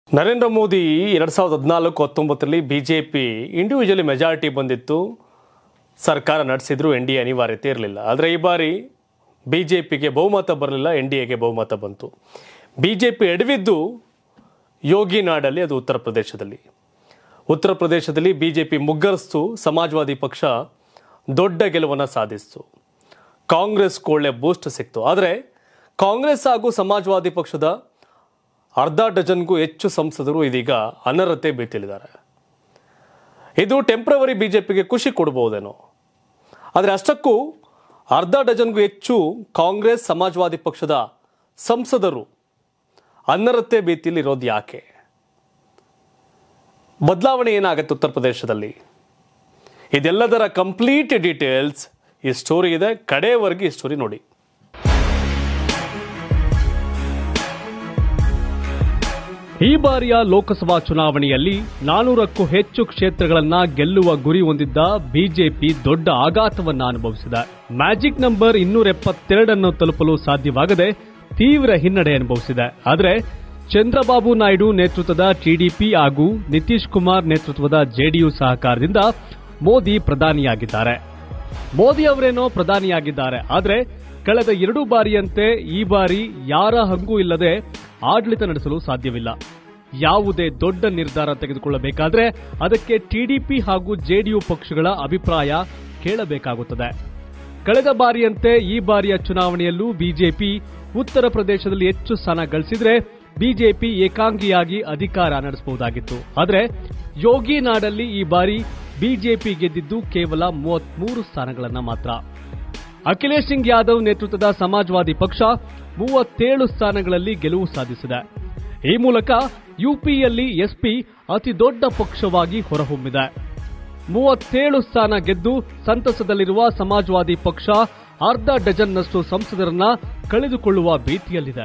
ನರೇಂದ್ರ ಮೋದಿ ಎರಡು ಸಾವಿರದ ಹದಿನಾಲ್ಕು ಹತ್ತೊಂಬತ್ತರಲ್ಲಿ B J P individually majority ಬಂದಿತ್ತು ಸರ್ಕಾರ ನಡೆಸಿದ್ರು ಎನ್ ಡಿ ಎ ಅನಿವಾರ್ಯತೆ ಇರಲಿಲ್ಲ ಆದರೆ ಈ ಬಾರಿ ಬಿ ಜೆ ಪಿಗೆ ಬಹುಮತ ಬರಲಿಲ್ಲ ಎನ್ ಡಿ ಎಗೆ ಬಹುಮತ ಬಂತು ಬಿ ಜೆ ಪಿ ಎಡವಿದ್ದು ಯೋಗಿ ನಾಡಲ್ಲಿ ಅದು ಉತ್ತರ ಪ್ರದೇಶದಲ್ಲಿ ಉತ್ತರ ಪ್ರದೇಶದಲ್ಲಿ ಬಿ ಜೆ ಪಿ ಮುಗ್ಗರಿಸ್ತು ಸಮಾಜವಾದಿ ಪಕ್ಷ ದೊಡ್ಡ ಗೆಲುವನ್ನು ಸಾಧಿಸಿತು ಕಾಂಗ್ರೆಸ್ ಒಳ್ಳೆ ಬೂಸ್ಟ್ ಸಿಕ್ತು ಆದರೆ ಕಾಂಗ್ರೆಸ್ ಹಾಗೂ ಸಮಾಜವಾದಿ ಪಕ್ಷದ ಅರ್ಧ ಡಜನ್ಗೂ ಹೆಚ್ಚು ಸಂಸದರು ಇದೀಗ ಅನರ್ಹತೆ ಭೀತಿಯಲ್ಲಿದ್ದಾರೆ ಇದು ಟೆಂಪ್ರವರಿ ಬಿಜೆಪಿಗೆ ಖುಷಿ ಕೊಡಬಹುದೇನೋ ಆದರೆ ಅಷ್ಟಕ್ಕೂ ಅರ್ಧ ಡಜನ್ಗೂ ಹೆಚ್ಚು ಕಾಂಗ್ರೆಸ್ ಸಮಾಜವಾದಿ ಪಕ್ಷದ ಸಂಸದರು ಅನರ್ಹತೆ ಭೀತಿಯಲ್ಲಿ ಇರೋದು ಯಾಕೆ ಬದಲಾವಣೆ ಏನಾಗುತ್ತೆ ಉತ್ತರ ಪ್ರದೇಶದಲ್ಲಿ ಇದೆಲ್ಲದರ ಕಂಪ್ಲೀಟ್ ಡೀಟೇಲ್ಸ್ ಈ ಸ್ಟೋರಿ ಇದೆ ಕಡೆಯವರೆಗೆ ಈ ಸ್ಟೋರಿ ನೋಡಿ ಈ ಬಾರಿಯ ಲೋಕಸಭಾ ಚುನಾವಣೆಯಲ್ಲಿ ನಾನೂರಕ್ಕೂ ಹೆಚ್ಚು ಕ್ಷೇತ್ರಗಳನ್ನ ಗೆಲ್ಲುವ ಗುರಿ ಹೊಂದಿದ್ದ ಬಿಜೆಪಿ ದೊಡ್ಡ ಆಘಾತವನ್ನ ಅನುಭವಿಸಿದೆ ಮ್ಯಾಜಿಕ್ ನಂಬರ್ ಇನ್ನೂರ ಎಪ್ಪತ್ತೆರಡನ್ನು ತಲುಪಲು ಸಾಧ್ಯವಾಗದೆ ತೀವ್ರ ಹಿನ್ನಡೆ ಅನುಭವಿಸಿದೆ ಆದರೆ ಚಂದ್ರಬಾಬು ನಾಯ್ಡು ನೇತೃತ್ವದ ಟಿಡಿಪಿ ಹಾಗೂ ನಿತೀಶ್ ಕುಮಾರ್ ನೇತೃತ್ವದ ಜೆಡಿಯು ಸಹಕಾರದಿಂದ ಮೋದಿ ಪ್ರಧಾನಿಯಾಗಿದ್ದಾರೆ ಮೋದಿ ಅವರೇನೋ ಪ್ರಧಾನಿಯಾಗಿದ್ದಾರೆ ಆದರೆ ಕಳೆದ ಎರಡು ಬಾರಿಯಂತೆ ಈ ಬಾರಿ ಯಾರ ಹಂಗೂ ಇಲ್ಲದೆ ಆಡಳಿತ ನಡೆಸಲು ಸಾಧ್ಯವಿಲ್ಲ ಯಾವುದೇ ದೊಡ್ಡ ನಿರ್ಧಾರ ತೆಗೆದುಕೊಳ್ಳಬೇಕಾದ್ರೆ ಅದಕ್ಕೆ ಟಿಡಿಪಿ ಹಾಗೂ ಜೆಡಿಯು ಪಕ್ಷಗಳ ಅಭಿಪ್ರಾಯ ಕೇಳಬೇಕಾಗುತ್ತದೆ ಕಳೆದ ಬಾರಿಯಂತೆ ಈ ಬಾರಿಯ ಚುನಾವಣೆಯಲ್ಲೂ ಬಿಜೆಪಿ ಉತ್ತರ ಪ್ರದೇಶದಲ್ಲಿ ಹೆಚ್ಚು ಸ್ಥಾನ ಗಳಿಸಿದ್ರೆ ಬಿಜೆಪಿ ಏಕಾಂಗಿಯಾಗಿ ಅಧಿಕಾರ ನಡೆಸಬಹುದಾಗಿತ್ತು ಆದರೆ ಯೋಗಿ ನಾಡಲ್ಲಿ ಈ ಬಾರಿ ಬಿಜೆಪಿ ಗೆದ್ದಿದ್ದು ಕೇವಲ ಮೂವತ್ಮೂರು ಸ್ಥಾನಗಳನ್ನ ಮಾತ್ರ ಅಖಿಲೇಶ್ ಸಿಂಗ್ ಯಾದವ್ ನೇತೃತ್ವದ ಸಮಾಜವಾದಿ ಪಕ್ಷ ಮೂವತ್ತೇಳು ಸ್ಥಾನಗಳಲ್ಲಿ ಗೆಲುವು ಸಾಧಿಸಿದೆ ಈ ಮೂಲಕ ಯುಪಿಯಲ್ಲಿ ಎಸ್ಪಿ ಅತಿ ದೊಡ್ಡ ಪಕ್ಷವಾಗಿ ಹೊರಹೊಮ್ಮಿದೆ ಮೂವತ್ತೇಳು ಸ್ಥಾನ ಗೆದ್ದು ಸಂತಸದಲ್ಲಿರುವ ಸಮಾಜವಾದಿ ಪಕ್ಷ ಅರ್ಧ ಡಜನ್ನಷ್ಟು ಸಂಸದರನ್ನ ಕಳೆದುಕೊಳ್ಳುವ ಭೀತಿಯಲ್ಲಿದೆ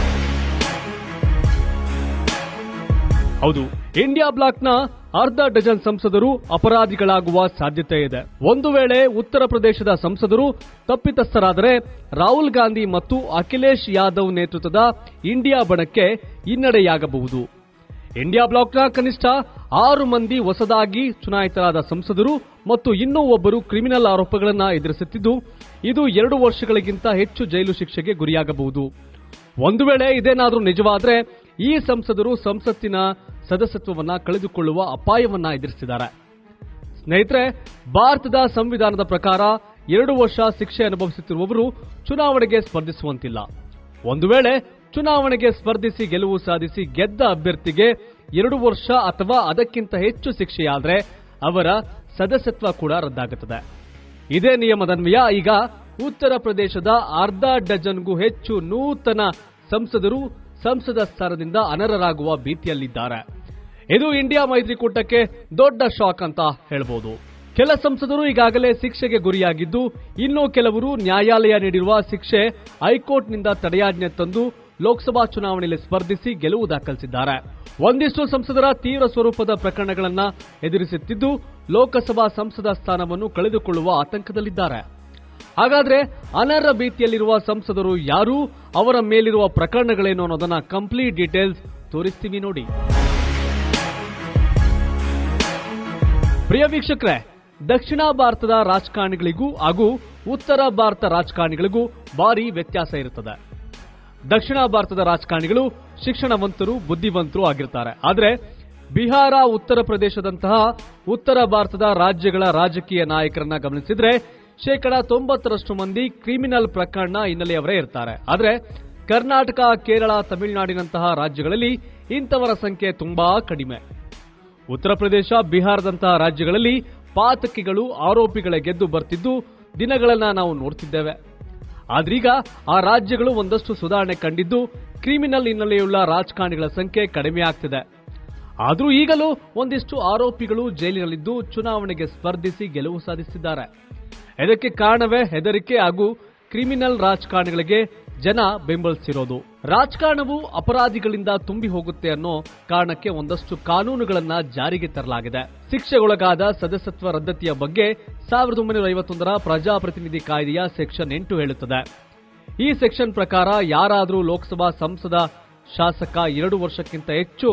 ಹೌದು ಇಂಡಿಯಾ ಬ್ಲಾಕ್ನ ಅರ್ಧ ಡಜನ್ ಸಂಸದರು ಅಪರಾಧಿಗಳಾಗುವ ಸಾಧ್ಯತೆ ಇದೆ ಒಂದು ವೇಳೆ ಉತ್ತರ ಪ್ರದೇಶದ ಸಂಸದರು ತಪ್ಪಿತಸ್ಥರಾದರೆ ರಾಹುಲ್ ಗಾಂಧಿ ಮತ್ತು ಅಖಿಲೇಶ್ ಯಾದವ್ ನೇತೃತ್ವದ ಇಂಡಿಯಾ ಬಣಕ್ಕೆ ಹಿನ್ನಡೆಯಾಗಬಹುದು ಇಂಡಿಯಾ ಬ್ಲಾಕ್ನ ಕನಿಷ್ಠ ಆರು ಮಂದಿ ಹೊಸದಾಗಿ ಚುನಾಯಿತರಾದ ಸಂಸದರು ಮತ್ತು ಇನ್ನೂ ಒಬ್ಬರು ಕ್ರಿಮಿನಲ್ ಆರೋಪಗಳನ್ನು ಎದುರಿಸುತ್ತಿದ್ದು ಇದು ಎರಡು ವರ್ಷಗಳಿಗಿಂತ ಹೆಚ್ಚು ಜೈಲು ಶಿಕ್ಷೆಗೆ ಗುರಿಯಾಗಬಹುದು ಒಂದು ವೇಳೆ ಇದೇನಾದರೂ ನಿಜವಾದರೆ ಈ ಸಂಸದರು ಸಂಸತ್ತಿನ ಸದಸ್ಯತ್ವವನ್ನ ಕಳೆದುಕೊಳ್ಳುವ ಅಪಾಯವನ್ನ ಎದುರಿಸಿದ್ದಾರೆ ಸ್ನೇಹಿತರೆ ಭಾರತದ ಸಂವಿಧಾನದ ಪ್ರಕಾರ ಎರಡು ವರ್ಷ ಶಿಕ್ಷೆ ಅನುಭವಿಸುತ್ತಿರುವವರು ಚುನಾವಣೆಗೆ ಸ್ಪರ್ಧಿಸುವಂತಿಲ್ಲ ಒಂದು ವೇಳೆ ಚುನಾವಣೆಗೆ ಸ್ಪರ್ಧಿಸಿ ಗೆಲುವು ಸಾಧಿಸಿ ಗೆದ್ದ ಅಭ್ಯರ್ಥಿಗೆ ಎರಡು ವರ್ಷ ಅಥವಾ ಅದಕ್ಕಿಂತ ಹೆಚ್ಚು ಶಿಕ್ಷೆಯಾದರೆ ಅವರ ಸದಸ್ಯತ್ವ ಕೂಡ ರದ್ದಾಗುತ್ತದೆ ಇದೇ ನಿಯಮದನ್ವಯ ಈಗ ಉತ್ತರ ಪ್ರದೇಶದ ಅರ್ಧ ಡಜನ್ಗೂ ಹೆಚ್ಚು ನೂತನ ಸಂಸದರು ಸಂಸದ ಸ್ಥಾನದಿಂದ ಅನರ್ಹರಾಗುವ ಭೀತಿಯಲ್ಲಿದ್ದಾರೆ ಇದು ಇಂಡಿಯಾ ಮೈತ್ರಿಕೂಟಕ್ಕೆ ದೊಡ್ಡ ಶಾಕ್ ಅಂತ ಹೇಳ್ಬೋದು ಕೆಲ ಸಂಸದರು ಈಗಾಗಲೇ ಶಿಕ್ಷೆಗೆ ಗುರಿಯಾಗಿದ್ದು ಇನ್ನು ಕೆಲವರು ನ್ಯಾಯಾಲಯ ನೀಡಿರುವ ಶಿಕ್ಷೆ ಹೈಕೋರ್ಟ್ನಿಂದ ತಡೆಯಾಜ್ಞೆ ತಂದು ಲೋಕಸಭಾ ಚುನಾವಣೆಯಲ್ಲಿ ಸ್ಪರ್ಧಿಸಿ ಗೆಲುವು ದಾಖಲಿಸಿದ್ದಾರೆ ಒಂದಿಷ್ಟು ಸಂಸದರ ತೀವ್ರ ಸ್ವರೂಪದ ಪ್ರಕರಣಗಳನ್ನ ಎದುರಿಸುತ್ತಿದ್ದು ಲೋಕಸಭಾ ಸಂಸದ ಸ್ಥಾನವನ್ನು ಕಳೆದುಕೊಳ್ಳುವ ಆತಂಕದಲ್ಲಿದ್ದಾರೆ ಹಾಗಾದ್ರೆ ಅನರ್ಹ ಭೀತಿಯಲ್ಲಿರುವ ಸಂಸದರು ಯಾರು ಅವರ ಮೇಲಿರುವ ಪ್ರಕರಣಗಳೇನು ಅನ್ನೋದನ್ನ ಕಂಪ್ಲೀಟ್ ಡೀಟೇಲ್ಸ್ ತೋರಿಸ್ತೀವಿ ನೋಡಿ ಪ್ರಿಯ ವೀಕ್ಷಕರೇ ದಕ್ಷಿಣ ಭಾರತದ ರಾಜಕಾರಣಿಗಳಿಗೂ ಹಾಗೂ ಉತ್ತರ ಭಾರತ ರಾಜಕಾರಣಿಗಳಿಗೂ ಭಾರಿ ವ್ಯತ್ಯಾಸ ಇರುತ್ತದೆ ದಕ್ಷಿಣ ಭಾರತದ ರಾಜಕಾರಣಿಗಳು ಶಿಕ್ಷಣವಂತರು ಬುದ್ಧಿವಂತರು ಆಗಿರ್ತಾರೆ ಆದರೆ ಬಿಹಾರ ಉತ್ತರ ಪ್ರದೇಶದಂತಹ ಉತ್ತರ ಭಾರತದ ರಾಜ್ಯಗಳ ರಾಜಕೀಯ ನಾಯಕರನ್ನ ಗಮನಿಸಿದ್ರೆ ಶೇಕಡ ತೊಂಬತ್ತರಷ್ಟು ಮಂದಿ ಕ್ರಿಮಿನಲ್ ಪ್ರಕರಣ ಹಿನ್ನೆಲೆಯವರೇ ಇರ್ತಾರೆ ಆದರೆ ಕರ್ನಾಟಕ ಕೇರಳ ತಮಿಳುನಾಡಿನಂತಹ ರಾಜ್ಯಗಳಲ್ಲಿ ಇಂಥವರ ಸಂಖ್ಯೆ ತುಂಬಾ ಕಡಿಮೆ ಉತ್ತರ ಪ್ರದೇಶ ಬಿಹಾರದಂತಹ ರಾಜ್ಯಗಳಲ್ಲಿ ಪಾತಕಿಗಳು ಆರೋಪಿಗಳ ಗೆದ್ದು ಬರ್ತಿದ್ದು ದಿನಗಳನ್ನ ನಾವು ನೋಡ್ತಿದ್ದೇವೆ ಆದ್ರೀಗ ಆ ರಾಜ್ಯಗಳು ಒಂದಷ್ಟು ಸುಧಾರಣೆ ಕಂಡಿದ್ದು ಕ್ರಿಮಿನಲ್ ಹಿನ್ನೆಲೆಯುಳ್ಳ ರಾಜಕಾರಣಿಗಳ ಸಂಖ್ಯೆ ಕಡಿಮೆ ಆಗ್ತಿದೆ ಆದರೂ ಈಗಲೂ ಒಂದಿಷ್ಟು ಆರೋಪಿಗಳು ಜೈಲಿನಲ್ಲಿದ್ದು ಚುನಾವಣೆಗೆ ಸ್ಪರ್ಧಿಸಿ ಗೆಲುವು ಸಾಧಿಸಿದ್ದಾರೆ ಇದಕ್ಕೆ ಕಾರಣವೇ ಹೆದರಿಕೆ ಹಾಗೂ ಕ್ರಿಮಿನಲ್ ರಾಜಕಾರಣಿಗಳಿಗೆ ಜನ ಬೆಂಬಲಿಸಿರೋದು ರಾಜಕಾರಣವು ಅಪರಾಧಿಗಳಿಂದ ತುಂಬಿ ಹೋಗುತ್ತೆ ಅನ್ನೋ ಕಾರಣಕ್ಕೆ ಒಂದಷ್ಟು ಕಾನೂನುಗಳನ್ನ ಜಾರಿಗೆ ತರಲಾಗಿದೆ ಶಿಕ್ಷೆಗೊಳಗಾದ ಸದಸ್ಯತ್ವ ರದ್ದತಿಯ ಬಗ್ಗೆ ಸಾವಿರದ ಒಂಬೈನೂರ ಐವತ್ತೊಂದರ ಪ್ರಜಾಪ್ರತಿನಿಧಿ ಕಾಯ್ದೆಯ ಸೆಕ್ಷನ್ ಎಂಟು ಹೇಳುತ್ತದೆ ಈ ಸೆಕ್ಷನ್ ಪ್ರಕಾರ ಯಾರಾದರೂ ಲೋಕಸಭಾ ಸಂಸದ ಶಾಸಕ ಎರಡು ವರ್ಷಕ್ಕಿಂತ ಹೆಚ್ಚು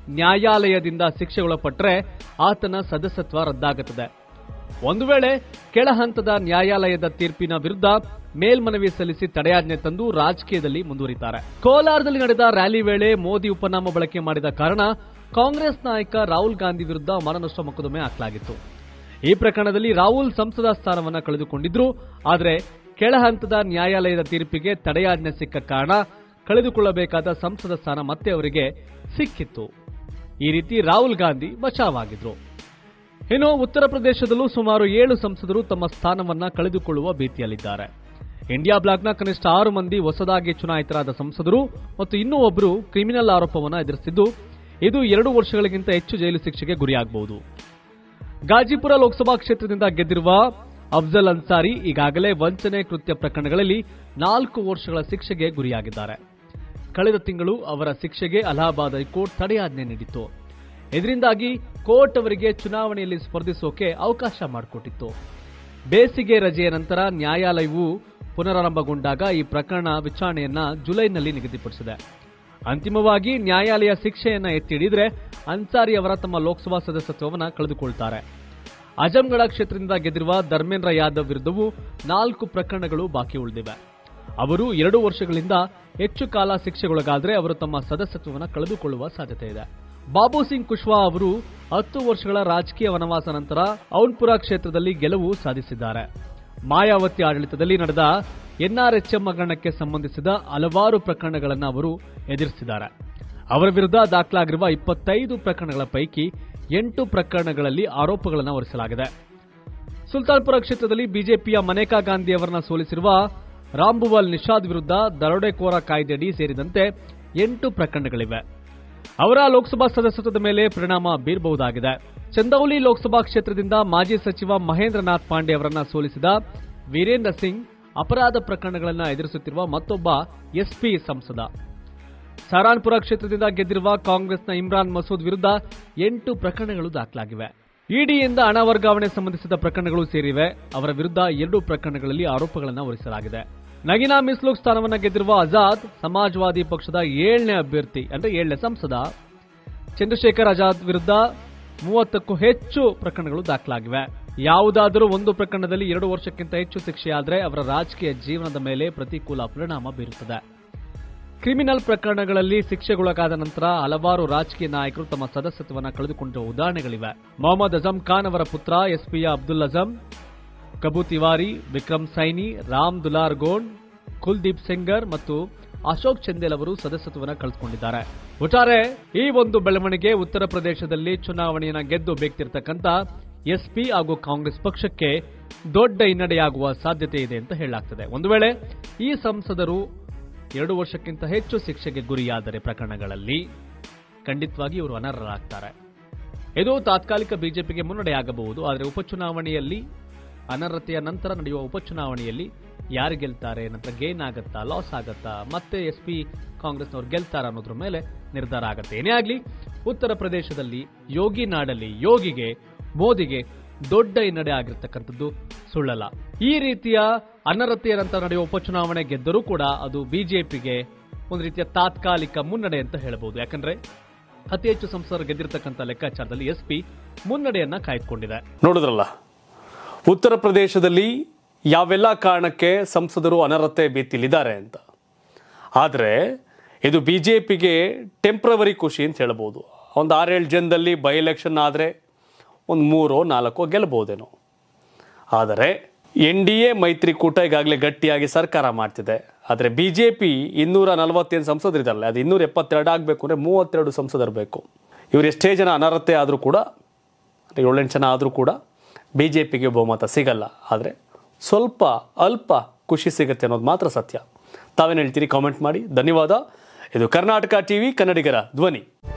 ನ್ಯಾಯಾಲಯದಿಂದ ಶಿಕ್ಷೆಗೊಳಪಟ್ಟರೆ ಆತನ ಸದಸ್ಯತ್ವ ರದ್ದಾಗುತ್ತದೆ ಒಂದು ವೇಳೆ ಕೆಳ ಹಂತದ ನ್ಯಾಯಾಲಯದ ತೀರ್ಪಿನ ವಿರುದ್ಧ ಮೇಲ್ಮನವಿ ಸಲ್ಲಿಸಿ ತಡೆಯಾಜ್ಞೆ ತಂದು ರಾಜಕೀಯದಲ್ಲಿ ಮುಂದುವರಿತಾರೆ ಕೋಲಾರದಲ್ಲಿ ನಡೆದ ರ್ಯಾಲಿ ವೇಳೆ ಮೋದಿ ಉಪನಾಮ ಬಳಕೆ ಮಾಡಿದ ಕಾರಣ ಕಾಂಗ್ರೆಸ್ ನಾಯಕ ರಾಹುಲ್ ಗಾಂಧಿ ವಿರುದ್ಧ ಮಾನನಷ್ಟ ಮೊಕದ್ದಮೆ ಹಾಕಲಾಗಿತ್ತು ಈ ಪ್ರಕರಣದಲ್ಲಿ ರಾಹುಲ್ ಸಂಸದ ಸ್ಥಾನವನ್ನು ಕಳೆದುಕೊಂಡಿದ್ರು ಆದರೆ ಕೆಳ ಹಂತದ ನ್ಯಾಯಾಲಯದ ತೀರ್ಪಿಗೆ ತಡೆಯಾಜ್ಞೆ ಸಿಕ್ಕ ಕಾರಣ ಕಳೆದುಕೊಳ್ಳಬೇಕಾದ ಸಂಸದ ಸ್ಥಾನ ಮತ್ತೆ ಅವರಿಗೆ ಸಿಕ್ಕಿತ್ತು ಈ ರೀತಿ ರಾಹುಲ್ ಗಾಂಧಿ ಬಚಾವಾಗಿದ್ರು ಇನ್ನು ಉತ್ತರ ಪ್ರದೇಶದಲ್ಲೂ ಸುಮಾರು ಏಳು ಸಂಸದರು ತಮ್ಮ ಸ್ಥಾನವನ್ನ ಕಳೆದುಕೊಳ್ಳುವ ಭೀತಿಯಲ್ಲಿದ್ದಾರೆ ಇಂಡಿಯಾ ಬ್ಲಾಕ್ನ ಕನಿಷ್ಠ ಆರು ಮಂದಿ ಹೊಸದಾಗಿ ಚುನಾಯಿತರಾದ ಸಂಸದರು ಮತ್ತು ಇನ್ನೂ ಒಬ್ಬರು ಕ್ರಿಮಿನಲ್ ಆರೋಪವನ್ನು ಎದುರಿಸಿದ್ದು ಇದು ಎರಡು ವರ್ಷಗಳಿಗಿಂತ ಹೆಚ್ಚು ಜೈಲು ಶಿಕ್ಷೆಗೆ ಗುರಿಯಾಗಬಹುದು ಗಾಜಿಪುರ ಲೋಕಸಭಾ ಕ್ಷೇತ್ರದಿಂದ ಗೆದ್ದಿರುವ ಅಫ್ಜಲ್ ಅನ್ಸಾರಿ ಈಗಾಗಲೇ ವಂಚನೆ ಕೃತ್ಯ ಪ್ರಕರಣಗಳಲ್ಲಿ ನಾಲ್ಕು ವರ್ಷಗಳ ಶಿಕ್ಷೆಗೆ ಗುರಿಯಾಗಿದ್ದಾರೆ ಕಳೆದ ತಿಂಗಳು ಅವರ ಶಿಕ್ಷೆಗೆ ಅಲಹಾಬಾದ್ ಹೈಕೋರ್ಟ್ ತಡೆಯಾಜ್ಞೆ ನೀಡಿತ್ತು ಇದರಿಂದಾಗಿ ಕೋರ್ಟ್ ಅವರಿಗೆ ಚುನಾವಣೆಯಲ್ಲಿ ಸ್ಪರ್ಧಿಸೋಕೆ ಅವಕಾಶ ಮಾಡಿಕೊಟ್ಟಿತ್ತು ಬೇಸಿಗೆ ರಜೆಯ ನಂತರ ನ್ಯಾಯಾಲಯವು ಪುನರಾರಂಭಗೊಂಡಾಗ ಈ ಪ್ರಕರಣ ವಿಚಾರಣೆಯನ್ನ ಜುಲೈನಲ್ಲಿ ನಿಗದಿಪಡಿಸಿದೆ ಅಂತಿಮವಾಗಿ ನ್ಯಾಯಾಲಯ ಶಿಕ್ಷೆಯನ್ನ ಎತ್ತಿ ಹಿಡಿದ್ರೆ ಅನ್ಸಾರಿ ಅವರ ತಮ್ಮ ಲೋಕಸಭಾ ಸದಸ್ಯತ್ವವನ್ನು ಕಳೆದುಕೊಳ್ತಾರೆ ಅಜಂಗಢ ಕ್ಷೇತ್ರದಿಂದ ಗೆದ್ದಿರುವ ಧರ್ಮೇಂದ್ರ ಯಾದವ್ ವಿರುದ್ಧವೂ ನಾಲ್ಕು ಪ್ರಕರಣಗಳು ಬಾಕಿ ಉಳಿದಿವೆ ಅವರು ಎರಡು ವರ್ಷಗಳಿಂದ ಹೆಚ್ಚು ಕಾಲ ಶಿಕ್ಷೆಗೊಳಗಾದ್ರೆ ಅವರು ತಮ್ಮ ಸದಸ್ಯತ್ವವನ್ನು ಕಳೆದುಕೊಳ್ಳುವ ಸಾಧ್ಯತೆ ಇದೆ ಬಾಬು ಸಿಂಗ್ ಕುಶ್ವಾ ಅವರು ಹತ್ತು ವರ್ಷಗಳ ರಾಜಕೀಯ ವನವಾಸ ನಂತರ ಔನ್ಪುರ ಕ್ಷೇತ್ರದಲ್ಲಿ ಗೆಲುವು ಸಾಧಿಸಿದ್ದಾರೆ ಮಾಯಾವತಿ ಆಡಳಿತದಲ್ಲಿ ನಡೆದ ಎನ್ಆರ್ಎಚ್ಎಂ ಹಗರಣಕ್ಕೆ ಸಂಬಂಧಿಸಿದ ಹಲವಾರು ಪ್ರಕರಣಗಳನ್ನು ಅವರು ಎದುರಿಸಿದ್ದಾರೆ ಅವರ ವಿರುದ್ಧ ದಾಖಲಾಗಿರುವ ಇಪ್ಪತ್ತೈದು ಪ್ರಕರಣಗಳ ಪೈಕಿ ಎಂಟು ಪ್ರಕರಣಗಳಲ್ಲಿ ಆರೋಪಗಳನ್ನು ಹೊರಿಸಲಾಗಿದೆ ಸುಲ್ತಾನ್ಪುರ ಕ್ಷೇತ್ರದಲ್ಲಿ ಬಿಜೆಪಿಯ ಮನೇಕಾ ಗಾಂಧಿ ಅವರನ್ನ ಸೋಲಿಸಿರುವ ರಾಂಬುವಲ್ ನಿಷಾದ್ ವಿರುದ್ಧ ದರೋಡೆಕೋರ ಕಾಯ್ದೆಯಡಿ ಸೇರಿದಂತೆ ಎಂಟು ಪ್ರಕರಣಗಳಿವೆ ಅವರ ಲೋಕಸಭಾ ಸದಸ್ಯತ್ವದ ಮೇಲೆ ಪರಿಣಾಮ ಬೀರಬಹುದಾಗಿದೆ ಚಂದೌಲಿ ಲೋಕಸಭಾ ಕ್ಷೇತ್ರದಿಂದ ಮಾಜಿ ಸಚಿವ ಮಹೇಂದ್ರನಾಥ್ ಪಾಂಡೆ ಅವರನ್ನ ಸೋಲಿಸಿದ ವೀರೇಂದ್ರ ಸಿಂಗ್ ಅಪರಾಧ ಪ್ರಕರಣಗಳನ್ನು ಎದುರಿಸುತ್ತಿರುವ ಮತ್ತೊಬ್ಬ ಎಸ್ಪಿ ಸಂಸದ ಸಹರಾನ್ಪುರ ಕ್ಷೇತ್ರದಿಂದ ಗೆದ್ದಿರುವ ಕಾಂಗ್ರೆಸ್ನ ಇಮ್ರಾನ್ ಮಸೂದ್ ವಿರುದ್ಧ ಎಂಟು ಪ್ರಕರಣಗಳು ದಾಖಲಾಗಿವೆ ಇಡಿಯಿಂದ ಹಣ ವರ್ಗಾವಣೆ ಸಂಬಂಧಿಸಿದ ಪ್ರಕರಣಗಳು ಸೇರಿವೆ ಅವರ ವಿರುದ್ಧ ಎರಡು ಪ್ರಕರಣಗಳಲ್ಲಿ ಆರೋಪಗಳನ್ನು ಹೊರಿಸಲಾಗಿದೆ ನಗಿನಾ ಮಿಸ್ಲುಕ್ ಸ್ಥಾನವನ್ನು ಗೆದ್ದಿರುವ ಆಜಾದ್ ಸಮಾಜವಾದಿ ಪಕ್ಷದ ಏಳನೇ ಅಭ್ಯರ್ಥಿ ಅಂದ್ರೆ ಏಳನೇ ಸಂಸದ ಚಂದ್ರಶೇಖರ್ ಆಜಾದ್ ವಿರುದ್ಧ ಮೂವತ್ತಕ್ಕೂ ಹೆಚ್ಚು ಪ್ರಕರಣಗಳು ದಾಖಲಾಗಿವೆ ಯಾವುದಾದರೂ ಒಂದು ಪ್ರಕರಣದಲ್ಲಿ ಎರಡು ವರ್ಷಕ್ಕಿಂತ ಹೆಚ್ಚು ಶಿಕ್ಷೆಯಾದರೆ ಅವರ ರಾಜಕೀಯ ಜೀವನದ ಮೇಲೆ ಪ್ರತಿಕೂಲ ಪರಿಣಾಮ ಬೀರುತ್ತದೆ ಕ್ರಿಮಿನಲ್ ಪ್ರಕರಣಗಳಲ್ಲಿ ಶಿಕ್ಷೆಗೊಳಗಾದ ನಂತರ ಹಲವಾರು ರಾಜಕೀಯ ನಾಯಕರು ತಮ್ಮ ಸದಸ್ಯತ್ವವನ್ನು ಕಳೆದುಕೊಂಡಿರುವ ಉದಾಹರಣೆಗಳಿವೆ ಮೊಹಮ್ಮದ್ ಅಜಂ ಖಾನ್ ಅವರ ಪುತ್ರ ಎಸ್ಪಿಯ ಅಬ್ದುಲ್ ಅಜಂ ಕಬು ತಿವಾರಿ ವಿಕ್ರಮ್ ಸೈನಿ ರಾಮ್ ದುಲಾರ್ ಗೋಂಡ್ ಕುಲ್ದೀಪ್ ಸೆಂಗರ್ ಮತ್ತು ಅಶೋಕ್ ಚಂದೇಲ್ ಅವರು ಸದಸ್ಯತ್ವವನ್ನು ಕಳೆದುಕೊಂಡಿದ್ದಾರೆ ಒಟ್ಟಾರೆ ಈ ಒಂದು ಬೆಳವಣಿಗೆ ಉತ್ತರ ಪ್ರದೇಶದಲ್ಲಿ ಚುನಾವಣೆಯನ್ನ ಗೆದ್ದು ಬೇಕ್ತಿರ್ತಕ್ಕಂಥ ಎಸ್ಪಿ ಹಾಗೂ ಕಾಂಗ್ರೆಸ್ ಪಕ್ಷಕ್ಕೆ ದೊಡ್ಡ ಹಿನ್ನಡೆಯಾಗುವ ಸಾಧ್ಯತೆ ಇದೆ ಅಂತ ಹೇಳಲಾಗ್ತದೆ ಒಂದು ವೇಳೆ ಈ ಸಂಸದರು ಎರಡು ವರ್ಷಕ್ಕಿಂತ ಹೆಚ್ಚು ಶಿಕ್ಷೆಗೆ ಗುರಿಯಾದರೆ ಪ್ರಕರಣಗಳಲ್ಲಿ ಖಂಡಿತವಾಗಿ ಇವರು ಅನರ್ಹರಾಗ್ತಾರೆ ಇದು ತಾತ್ಕಾಲಿಕ ಬಿಜೆಪಿಗೆ ಮುನ್ನಡೆಯಾಗಬಹುದು ಆದರೆ ಉಪಚುನಾವಣೆಯಲ್ಲಿ ಅನರ್ಹತೆಯ ನಂತರ ನಡೆಯುವ ಉಪಚುನಾವಣೆಯಲ್ಲಿ ಯಾರು ಗೆಲ್ತಾರೆ ನಂತರ ಗೇನ್ ಆಗತ್ತಾ ಲಾಸ್ ಆಗತ್ತಾ ಮತ್ತೆ ಎಸ್ ಪಿ ಕಾಂಗ್ರೆಸ್ನವ್ರು ಗೆಲ್ತಾರ ಅನ್ನೋದ್ರ ಮೇಲೆ ನಿರ್ಧಾರ ಆಗತ್ತೆ ಏನೇ ಆಗಲಿ ಉತ್ತರ ಪ್ರದೇಶದಲ್ಲಿ ಯೋಗಿ ನಾಡಲ್ಲಿ ಯೋಗಿಗೆ ಮೋದಿಗೆ ದೊಡ್ಡ ಹಿನ್ನಡೆ ಆಗಿರ್ತಕ್ಕಂಥದ್ದು ಸುಳ್ಳಲ್ಲ ಈ ರೀತಿಯ ಅನರ್ಹತೆಯ ನಂತರ ನಡೆಯುವ ಉಪಚುನಾವಣೆ ಗೆದ್ದರೂ ಕೂಡ ಅದು ಬಿಜೆಪಿಗೆ ಒಂದು ರೀತಿಯ ತಾತ್ಕಾಲಿಕ ಮುನ್ನಡೆ ಅಂತ ಹೇಳಬಹುದು ಯಾಕಂದ್ರೆ ಅತಿ ಹೆಚ್ಚು ಸಂಸದರು ಗೆದ್ದಿರ್ತಕ್ಕಂಥ ಲೆಕ್ಕಾಚಾರದಲ್ಲಿ ಎಸ್ಪಿ ಮುನ್ನಡೆಯನ್ನ ಕಾಯ್ದುಕೊಂಡಿದೆ ನೋಡಿದ್ರಲ್ಲ ಉತ್ತರ ಪ್ರದೇಶದಲ್ಲಿ ಯಾವೆಲ್ಲ ಕಾರಣಕ್ಕೆ ಸಂಸದರು ಅನರ್ಹತೆ ಭೀತಿಲಿದ್ದಾರೆ ಅಂತ ಆದರೆ ಇದು ಬಿ ಜೆ ಪಿಗೆ ಟೆಂಪ್ರವರಿ ಖುಷಿ ಅಂತ ಹೇಳ್ಬೋದು ಒಂದು ಆರೇಳು ಜನದಲ್ಲಿ ಬೈ ಎಲೆಕ್ಷನ್ ಆದರೆ ಒಂದು ಮೂರೋ ನಾಲ್ಕೋ ಗೆಲ್ಬೋದೇನೋ ಆದರೆ ಎನ್ ಡಿ ಎ ಮೈತ್ರಿಕೂಟ ಈಗಾಗಲೇ ಗಟ್ಟಿಯಾಗಿ ಸರ್ಕಾರ ಮಾಡ್ತಿದೆ ಆದರೆ ಬಿ ಜೆ ಪಿ ಇನ್ನೂರ ನಲವತ್ತೇನು ಸಂಸದರಿದಾರಲ್ಲ ಅದು ಇನ್ನೂರ ಎಪ್ಪತ್ತೆರಡು ಆಗಬೇಕು ಅಂದರೆ ಮೂವತ್ತೆರಡು ಸಂಸದರು ಬೇಕು ಇವರು ಎಷ್ಟೇ ಜನ ಅನರ್ಹತೆ ಆದರೂ ಕೂಡ ಏಳೆಂಟು ಜನ ಆದರೂ ಕೂಡ ಬಿ ಜೆ ಪಿಗೆ ಬಹುಮತ ಸಿಗಲ್ಲ ಆದರೆ ಸ್ವಲ್ಪ ಅಲ್ಪ ಖುಷಿ ಸಿಗುತ್ತೆ ಅನ್ನೋದು ಮಾತ್ರ ಸತ್ಯ ತಾವೇನು ಹೇಳ್ತೀರಿ ಕಾಮೆಂಟ್ ಮಾಡಿ ಧನ್ಯವಾದ ಇದು ಕರ್ನಾಟಕ ಟಿವಿ ಕನ್ನಡಿಗರ ಧ್ವನಿ